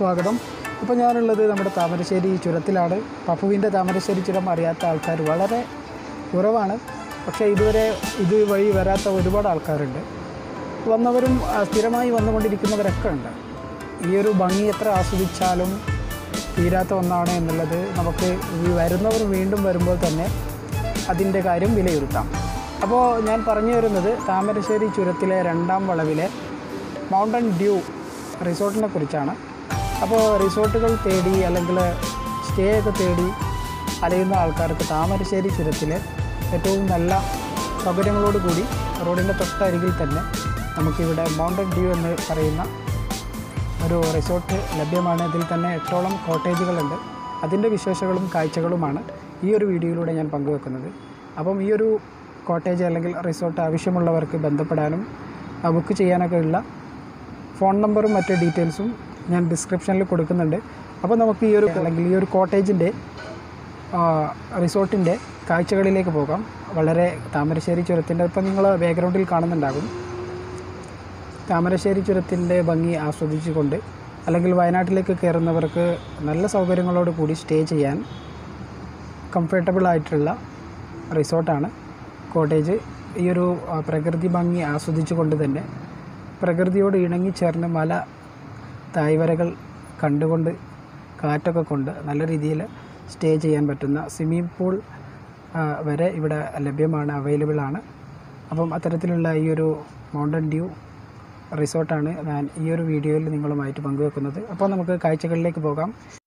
സ്വാഗതം ഇപ്പോൾ ഞാനുള്ളത് നമ്മുടെ താമരശ്ശേരി ചുരത്തിലാണ് പപ്പുവിൻ്റെ താമരശ്ശേരി ചുരം അറിയാത്ത ആൾക്കാർ വളരെ കുറവാണ് പക്ഷേ ഇതുവരെ ഇത് വഴി വരാത്ത ഒരുപാട് ആൾക്കാരുണ്ട് വന്നവരും ആ, സ്ഥിരമായി വന്നുകൊണ്ടിരിക്കുന്നവരൊക്കെ ഉണ്ട് ഈ ഒരു ഭംഗി എത്ര ആസ്വദിച്ചാലും തീരാത്ത ഒന്നാണ് എന്നുള്ളത് നമുക്ക് ഈ വരുന്നവർ വീണ്ടും വരുമ്പോൾ തന്നെ അതിൻ്റെ കാര്യം വിലയിരുത്താം അപ്പോൾ ഞാൻ പറഞ്ഞു വരുന്നത് താമരശ്ശേരി ചുരത്തിലെ രണ്ടാം വളവിലെ മൗണ്ടൻ ഡ്യൂ റിസോർട്ടിനെ കുറിച്ചാണ് അപ്പോൾ റിസോർട്ടുകൾ തേടി അല്ലെങ്കിൽ സ്റ്റേ ഒക്കെ തേടി അലയുന്ന ആൾക്കാർക്ക് താമരശ്ശേരി ചുരത്തിലെ ഏറ്റവും നല്ല സൗകര്യങ്ങളോട് കൂടി റോഡിൻ്റെ തൊട്ടരികിൽ തന്നെ നമുക്കിവിടെ മൗണ്ടൻ ഡ്യൂ എന്ന് പറയുന്ന ഒരു റിസോർട്ട് ലഭ്യമാണ് ഇതിൽ തന്നെ എട്ടോളം കോട്ടേജുകളുണ്ട് അതിൻ്റെ വിശേഷങ്ങളും കാഴ്ചകളുമാണ് ഈ ഒരു വീഡിയോയിലൂടെ ഞാൻ പങ്കുവെക്കുന്നത് അപ്പം ഈ ഒരു കോട്ടേജ് അല്ലെങ്കിൽ റിസോർട്ട് ആവശ്യമുള്ളവർക്ക് ബന്ധപ്പെടാനും ആ, ബുക്ക് ചെയ്യാനൊക്കെ ഉള്ള ഫോൺ നമ്പറും മറ്റ് ഡീറ്റെയിൽസും ഞാൻ ഡിസ്ക്രിപ്ഷനിൽ കൊടുക്കുന്നുണ്ട് അപ്പോൾ നമുക്ക് ഈ ഒരു അല്ലെങ്കിൽ ഈ ഒരു കോട്ടേജിൻ്റെ റിസോർട്ടിൻ്റെ കാഴ്ചകളിലേക്ക് പോകാം വളരെ താമരശ്ശേരി ചുരത്തിൻ്റെ ഇപ്പം നിങ്ങൾ ബാക്ക്ഗ്രൗണ്ടിൽ കാണുന്നുണ്ടാകും താമരശ്ശേരി ചുരത്തിൻ്റെ ഭംഗി ആസ്വദിച്ചുകൊണ്ട് അല്ലെങ്കിൽ വയനാട്ടിലേക്ക് കയറുന്നവർക്ക് നല്ല സൗകര്യങ്ങളോട് കൂടി സ്റ്റേ ചെയ്യാൻ കംഫർട്ടബിൾ ആയിട്ടുള്ള റിസോർട്ടാണ് കോട്ടേജ് ഈ ഒരു ആ, പ്രകൃതി ഭംഗി ആസ്വദിച്ചുകൊണ്ട് തന്നെ പ്രകൃതിയോട് ഇണങ്ങിച്ചേർന്ന് മല തായ്വരകൾ കണ്ടുകൊണ്ട് കാറ്റൊക്കെ കൊണ്ട് നല്ല രീതിയിൽ സ്റ്റേ ചെയ്യാൻ പറ്റുന്ന സ്വിമ്മിംഗ് പൂൾ ആ, വരെ ഇവിടെ ലഭ്യമാണ് അവൈലബിൾ ആണ് അപ്പം അത്തരത്തിലുള്ള ഈ ഒരു മൗണ്ടൻ ഡ്യൂ റിസോർട്ടാണ് ഞാൻ ഈ ഒരു വീഡിയോയിൽ നിങ്ങളുമായിട്ട് പങ്കുവെക്കുന്നത് അപ്പോൾ നമുക്ക് കാഴ്ചകളിലേക്ക് പോകാം